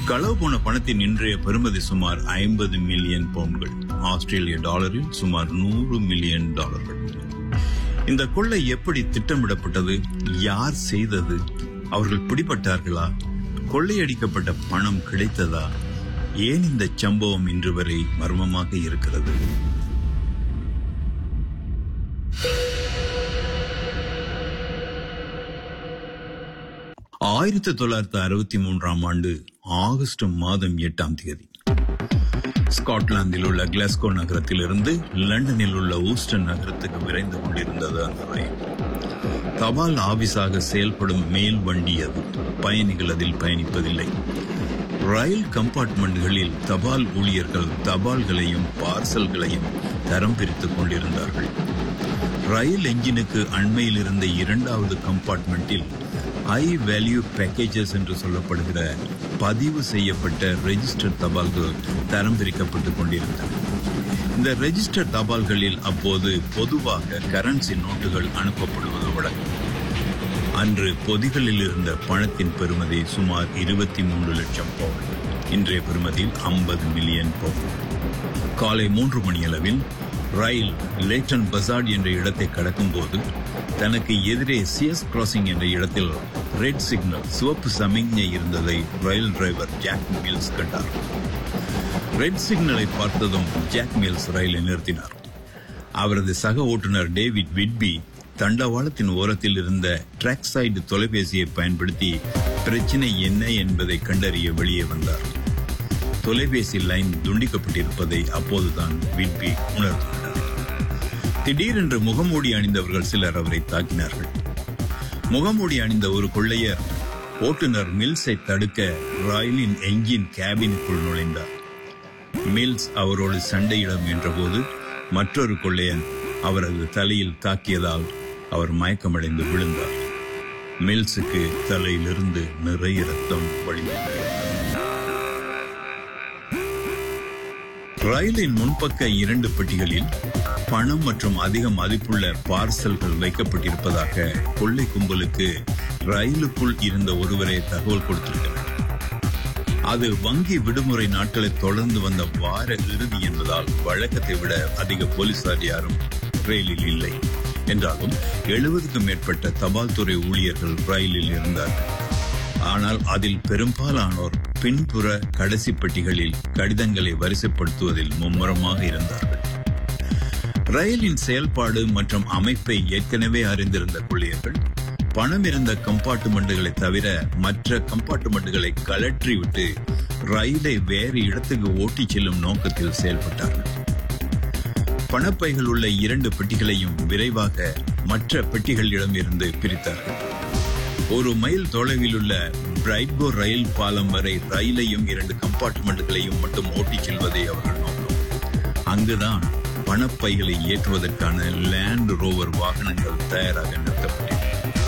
களவு போன பணத்தின் இன்றைய பெறுமதி சுமார் ஐம்பது மில்லியன் பவுண்ட்கள் ஆஸ்திரேலிய டாலரில் சுமார் நூறு மில்லியன் டாலர்கள் இந்த கொள்ளை எப்படி திட்டமிடப்பட்டது யார் செய்தது அவர்கள் பிடிபட்டார்களா கொள்ளையடிக்கப்பட்ட பணம் கிடைத்ததா ஏன் இந்த சம்பவம் இன்று வரை மர்மமாக இருக்கிறது ஆயிரத்தி தொள்ளாயிரத்தி அறுபத்தி மூன்றாம் ஆண்டு ஆகஸ்ட் மாதம் எட்டாம் தேதி ஸ்காட்லாந்தில் உள்ள கிளாஸ்கோ நகரத்திலிருந்து லண்டனில் உள்ள ஊஸ்டன் நகரத்துக்கு விரைந்து கொண்டிருந்தது அந்த ரயில் தபால் ஆபீஸாக செயல்படும் மேல் வண்டி அது பயணிகள் அதில் பயணிப்பதில்லை ரயில் கம்பார்ட்மெண்ட்களில் தபால் ஊழியர்கள் தபால்களையும் பார்சல்களையும் தரம் பிரித்துக் கொண்டிருந்தார்கள் ரயில் என்ஜினுக்கு அண்மையில் இருந்த இரண்டாவது கம்பார்ட்மெண்டில் ஹை வேல்யூ பேக்கேஜஸ் என்று சொல்லப்படுகிற பதிவு செய்யப்பட்ட ரெஜிஸ்டர் தபால்கள் தரம் பிரிக்கப்பட்டுக் கொண்டிருந்தன இந்த ரெஜிஸ்டர் தபால்களில் அப்போது பொதுவாக கரன்சி நோட்டுகள் அனுப்பப்படுவது வழக்கம் அன்று பொதிகளில் இருந்த பணத்தின் பெறுமதி சுமார் இருபத்தி மூன்று லட்சம் பவுண்ட் இன்றைய பெறுமதியில் ஐம்பது மில்லியன் பவுண்ட் காலை மூன்று மணியளவில் ரயில் லேட்டன் பசார்ட் என்ற இடத்தை கடக்கும்போது தனக்கு எதிரே சிஎஸ் கிராசிங் என்ற இடத்தில் ரெட் சிக்னல் சிவப்பு சமிக்ஞை இருந்ததை ரயில் டிரைவர் ஜாக் மில்ஸ் கண்டார் ரெட் சிக்னலை பார்த்ததும் ஜாக் மில்ஸ் ரயிலை நிறுத்தினார் அவரது சக ஓட்டுநர் டேவிட் விட்பி தண்டவாளத்தின் ஓரத்தில் இருந்த ட்ராக் சைடு தொலைபேசியை பயன்படுத்தி பிரச்சனை என்ன என்பதை கண்டறிய வெளியே வந்தார் தொலைபேசி லைன் துண்டிக்கப்பட்டிருப்பதை அப்போதுதான் விட்பி உணர்ந்து கொண்டார் திடீரென்று முகமூடி அணிந்தவர்கள் சிலர் அவரை தாக்கினார்கள் முகமூடி அணிந்த ஒரு கொள்ளையர் ஓட்டுநர் மில்ஸை தடுக்க ரயிலின் என்ஜின் கேபினுக்குள் நுழைந்தார் மில்ஸ் அவரோடு சண்டையிட முயன்றபோது மற்றொரு கொள்ளையன் அவரது தலையில் தாக்கியதால் அவர் மயக்கமடைந்து விழுந்தார் மில்ஸுக்கு தலையிலிருந்து நிறைய ரத்தம் வழிந்தது ரயிலின் முன்பக்க இரண்டு பெட்டிகளில் பணம் மற்றும் அதிக மதிப்புள்ள பார்சல்கள் வைக்கப்பட்டிருப்பதாக கொள்ளை கும்பலுக்கு ரயிலுக்குள் இருந்த ஒருவரே தகவல் கொடுத்திருக்கிறார் அது வங்கி விடுமுறை நாட்களை தொடர்ந்து வந்த வார இறுதி என்பதால் வழக்கத்தை விட அதிக போலீசார் யாரும் ரயிலில் இல்லை என்றாலும் எழுபதுக்கும் மேற்பட்ட தபால் துறை ஊழியர்கள் ரயிலில் இருந்தார்கள் ஆனால் அதில் பெரும்பாலானோர் பின்புற கடைசி பெட்டிகளில் கடிதங்களை வரிசைப்படுத்துவதில் மும்முரமாக இருந்தார்கள் ரயிலின் செயல்பாடு மற்றும் அமைப்பை ஏற்கனவே அறிந்திருந்த கொள்ளையர்கள் பணம் இருந்த கம்பார்ட்மெண்ட்டுகளை தவிர மற்ற கம்பார்ட்மெண்ட்டுகளை கலற்றிவிட்டு ரயிலை வேறு இடத்துக்கு ஓட்டிச் செல்லும் நோக்கத்தில் செயல்பட்டார்கள் பணப்பைகள் உள்ள இரண்டு பெட்டிகளையும் விரைவாக மற்ற பெட்டிகளிடம் இருந்து பிரித்தார்கள் ஒரு மைல் தொலைவில் உள்ள பிரைட்கோ ரயில் பாலம் வரை ரயிலையும் இரண்டு கம்பார்ட்மெண்ட்களையும் மட்டும் ஓட்டிச் செல்வதே அவர்கள் நோக்கம் அங்குதான் பணப்பைகளை ஏற்றுவதற்கான லேண்ட் ரோவர் வாகனங்கள் தயாராக நிறுத்தப்பட்டன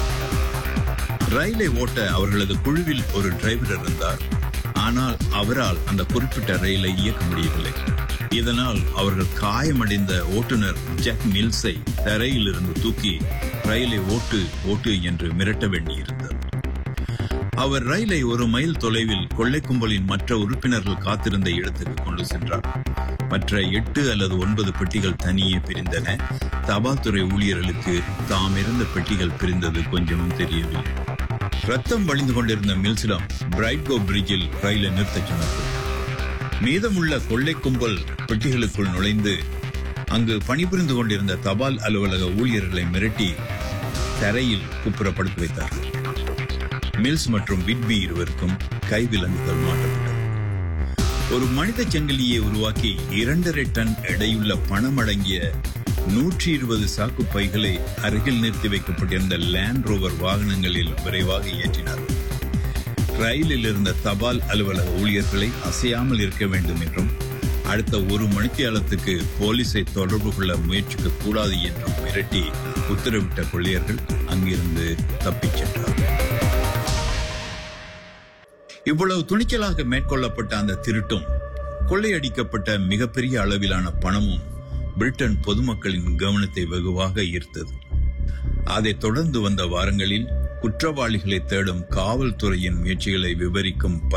ரயிலை ஓட்ட அவர்களது குழுவில் ஒரு டிரைவர் இருந்தார் ஆனால் அவரால் அந்த குறிப்பிட்ட ரயிலை இயக்க முடியவில்லை இதனால் அவர்கள் காயமடைந்த ஓட்டுநர் ஜாக் மில்ஸை தரையில் இருந்து தூக்கி ரயிலை ஓட்டு ஓட்டு என்று மிரட்ட வேண்டியிருந்தது அவர் ரயிலை ஒரு மைல் தொலைவில் கொள்ளை கும்பலின் மற்ற உறுப்பினர்கள் காத்திருந்த இடத்துக்கு கொண்டு சென்றார் மற்ற எட்டு அல்லது ஒன்பது பெட்டிகள் தனியே பிரிந்தன தபால்துறை ஊழியர்களுக்கு தாம் இருந்த பெட்டிகள் பிரிந்தது கொஞ்சமும் தெரியவில்லை ரத்தம் வழிந்து கொண்டிருந்த மில்ஸிடம் பிரைட்கோ பிரிட்ஜில் ரயிலை நிறுத்தச் சொன்னார்கள் மீதமுள்ள கொள்ளை கும்பல் பெட்டிகளுக்குள் நுழைந்து அங்கு பணிபுரிந்து கொண்டிருந்த தபால் அலுவலக ஊழியர்களை மிரட்டி தரையில் குப்புறப்படுத்தி வைத்தார்கள் மில்ஸ் மற்றும் விட்பி இருவருக்கும் கைவிலங்குகள் மாட்டப்பட்டது ஒரு மனித சங்கிலியை உருவாக்கி இரண்டரை டன் எடையுள்ள பணம் அடங்கிய நூற்றி இருபது சாக்கு பைகளை அருகில் நிறுத்தி வைக்கப்பட்டிருந்த லேண்ட் ரோவர் வாகனங்களில் விரைவாக ஏற்றினார்கள் ரயிலில் இருந்த தபால் அலுவலக ஊழியர்களை அசையாமல் இருக்க வேண்டும் என்றும் அடுத்த ஒரு மணித்தியாலத்துக்கு போலீஸை தொடர்பு கொள்ள முயற்சிக்க கூடாது என்றும் மிரட்டி உத்தரவிட்ட கொள்ளையர்கள் அங்கிருந்து தப்பிச் சென்றார்கள் இவ்வளவு துணிச்சலாக மேற்கொள்ளப்பட்ட அந்த திருட்டும் கொள்ளையடிக்கப்பட்ட மிகப்பெரிய அளவிலான பணமும் பிரிட்டன் பொதுமக்களின் கவனத்தை வெகுவாக ஈர்த்தது அதைத் தொடர்ந்து வந்த வாரங்களில் குற்றவாளிகளை தேடும் காவல்துறையின் முயற்சிகளை விவரிக்கும்